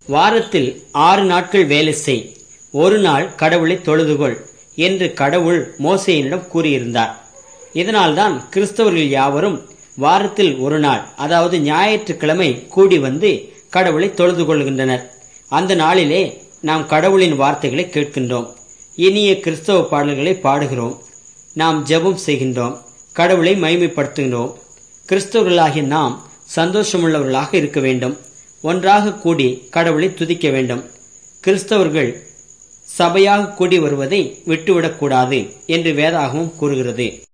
வாரத்தில் ஆறு நாட்கள் வேலை செய் ஒரு நாள் கடவுளை தொழுதுகொள் என்று கடவுள் மோசையினிடம் கூறியிருந்தார் இதனால்தான் கிறிஸ்தவர்கள் யாவரும் வாரத்தில் ஒரு நாள் அதாவது ஞாயிற்றுக்கிழமை கூடி வந்து கடவுளை தொழுது கொள்கின்றனர் அந்த நாளிலே நாம் கடவுளின் வார்த்தைகளை கேட்கின்றோம் இனிய கிறிஸ்தவ பாடல்களை பாடுகிறோம் நாம் ஜெபம் செய்கின்றோம் கடவுளை மைமைப்படுத்துகின்றோம் கிறிஸ்தவர்களாகிய நாம் சந்தோஷமுள்ளவர்களாக இருக்க வேண்டும் ஒன்றாக கூடி கடவுளை துதிக்க வேண்டும் கிறிஸ்தவர்கள் சபையாக கூடி வருவதை விட்டுவிடக்கூடாது என்று வேதாகமும் கூறுகிறது